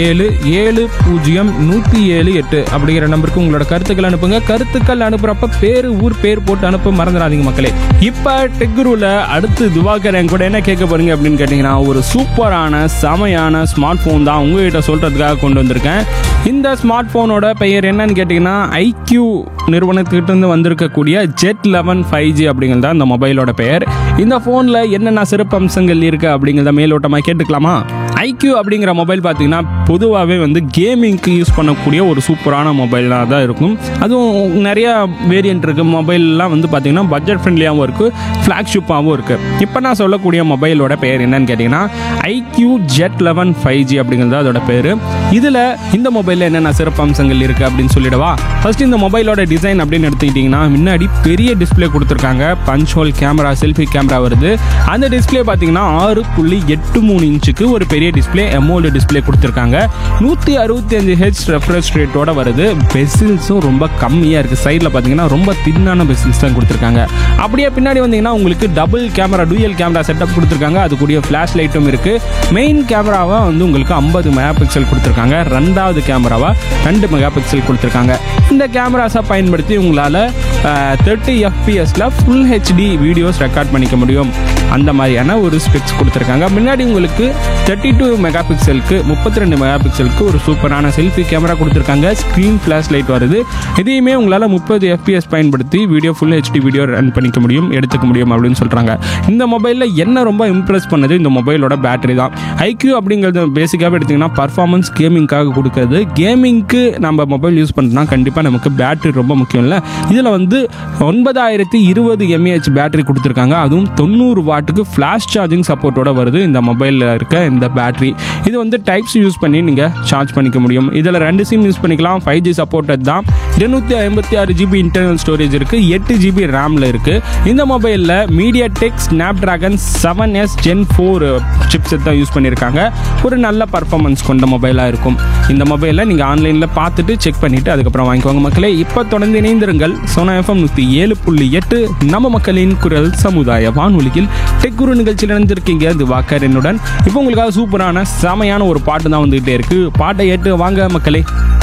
ஏழு ஏழு பூஜ்ஜியம் நூற்றி ஏழு எட்டு அப்படிங்கிற நம்பருக்கு உங்களோட கருத்துக்கள் அனுப்புங்க கருத்துக்கள் அனுப்புறப்ப பேர் ஊர் பேர் போட்டு அனுப்ப மறந்துடாதீங்க மக்களே இப்போ டெக்குருவில் அடுத்து திவாகர் என் கூட என்ன கேட்க போறீங்க அப்படின்னு கேட்டிங்கன்னா ஒரு சூப்பரான செமையான ஸ்மார்ட் ஃபோன் தான் உங்ககிட்ட சொல்கிறதுக்காக கொண்டு வந்திருக்கேன் இந்த ஸ்மார்ட் ஃபோனோட பெயர் என்னன்னு கேட்டிங்கன்னா ஐக்யூ நிறுவனத்துக்கிட்ட இருந்து வந்திருக்கக்கூடிய ஜெட் லெவன் ஃபைவ் ஜி அப்படிங்கிறது தான் இந்த மொபைலோட பெயர் இந்த ஃபோனில் என்னென்ன சிறப்பு அம்சங்கள் இருக்குது அப்படிங்கிறத மேலோட்டமாக கேட்டுக்கலாமா ஐக்யூ அப்படிங்கிற மொபைல் பார்த்தீங்கன்னா பொதுவாகவே வந்து கேமிங்க்கு யூஸ் பண்ணக்கூடிய ஒரு சூப்பரான மொபைலாக தான் இருக்கும் அதுவும் நிறையா வேரியன்ட் இருக்குது மொபைல்லாம் வந்து பார்த்தீங்கன்னா பட்ஜெட் ஃப்ரெண்ட்லியாகவும் இருக்குது ஃப்ளாக்ஷிப்பாகவும் இருக்குது இப்போ நான் சொல்லக்கூடிய மொபைலோட பெயர் என்னன்னு கேட்டிங்கன்னா iQOO Z eleven five G அப்படிங்கிறது அதோட பேர் இதில் இந்த மொபைலில் என்னென்ன சிறப்பு அம்சங்கள் இருக்குது அப்படின்னு சொல்லிடவா ஃபர்ஸ்ட் இந்த மொபைலோட டிசைன் அப்படின்னு எடுத்துக்கிட்டிங்கன்னா முன்னாடி பெரிய டிஸ்ப்ளே கொடுத்துருக்காங்க punch hole camera selfie camera வருது அந்த டிஸ்ப்ளே பார்த்தீங்கன்னா ஆறு புள்ளி எட்டு மூணு இன்ச்சுக்கு ஒரு பெரிய டிஸ்ப்ளே எமோல்டு டிஸ்ப்ளே கொடுத்துருக்காங்க நூற்றி அறுபத்தி அஞ்சு ஹெச் ரெஃப்ரெஷ் ரேட்டோட வருது பெசில்ஸும் ரொம்ப கம்மியாக இருக்குது சைடில் பார்த்தீங்கன்னா ரொம்ப தின்னான பெசில்ஸ் தான் கொடுத்துருக்காங்க அப்படியே பின்னாடி வந்தீங்கன்னா உங்களுக்கு double camera dual camera setup கொடுத்துருக்காங்க அது கூடிய ஃப்ளாஷ் லைட்டும் இருக்குது மெயின் கேமராவை வந்து உங்களுக்கு ஐம்பது மெகா பிக்சல் கொடுத்துருக்காங்க ரெண்டாவது கேமராவா ரெண்டு மெகா பிக்சல் கொடுத்துருக்காங்க இந்த கேமராஸை பயன்படுத்தி உங்களால் தேர்ட்டி எஃப்பிஎஸில் ஃபுல் ஹெச்டி வீடியோஸ் ரெக்கார்ட் பண்ணிக்க முடியும் அந்த மாதிரியான ஒரு ஸ்பெக்ஸ் கொடுத்துருக்காங்க முன்னாடி உங்களுக்கு தேர்ட்டி டூ மெகா பிக்சலுக்கு முப்பத்தி ரெண்டு மெகா பிக்சலுக்கு ஒரு சூப்பரான செல்ஃபி கேமரா கொடுத்துருக்காங்க ஸ்க்ரீன் ஃப்ளாஷ் லைட் வருது இதையுமே உங்களால் முப்பது எஃப்பிஎஸ் பயன்படுத்தி video full HD video run பண்ணிக்க முடியும் எடுத்துக்க முடியும் அப்படின்னு சொல்கிறாங்க இந்த மொபைலில் என்ன ரொம்ப இம்ப்ரெஸ் பண்ணது இந்த மொபைலோட பேட்டரி தான் ஐக்யூ அப்படிங்கிறது பேசிக்காகவே எடுத்திங்கன்னா பர்ஃபார்மன்ஸ் கேமிங்காக கொடுக்குறது கேமிங்க்கு நம்ம மொபைல் யூஸ் பண்ணுறோம்னா கண்டிப்பாக நமக்கு பேட்டரி ரொம்ப முக்கியம் இல்லை இதில் வந்து ஒன்பதாயிரத்தி இருபது எம்ஏஹெச் பேட்டரி கொடுத்துருக்காங்க அதுவும் தொண்ணூறு வாட்டுக்கு ஃப்ளாஷ் சார்ஜிங் சப்போர்ட்டோட வருது இந்த மொபைலில் இருக்க இந்த பேட்டரி இது வந்து டைப்ஸ் யூஸ் பண்ணி நீங்கள் சார்ஜ் பண்ணிக்க முடியும் இதில் ரெண்டு சிம் யூஸ் பண்ணிக்கலாம் ஃபைவ் ஜி சப்போர்ட்டட் தான் இருநூத்தி ஐம்பத்தி ஆறு ஜிபி இன்டர்னல் ஸ்டோரேஜ் இருக்குது எட்டு ஜிபி ரேமில் இருக்குது இந்த மொபைலில் MediaTek Snapdragon seven S gen four chipset தான் யூஸ் பண்ணியிருக்காங்க ஒரு நல்ல பர்ஃபார்மன்ஸ் கொண்ட மொபைலாக இருக்கும் இந்த மொபைலில் நீங்கள் ஆன்லைனில் பார்த்துட்டு செக் பண்ணிவிட்டு அதுக்கப்புறம் வாங்கிக்கோங்க மக்களே இப்போ தொடர்ந்து இணைந்திருங்கள் சோனா எஃப்எம் நூற்றி ஏழு புள்ளி எட்டு நம்ம மக்களின் குரல் சமுதாய வானொலியில் டெக் குரு நிகழ்ச்சியில் இணைந்திருக்கீங்க இது வாக்கர் என்னுடன் இப்போ உங்களுக்காக சூப்பரான செமையான ஒரு பாட்டு தான் வந்துகிட்டே இருக்கு பாட்டை ஏற்று வாங்க மக்களே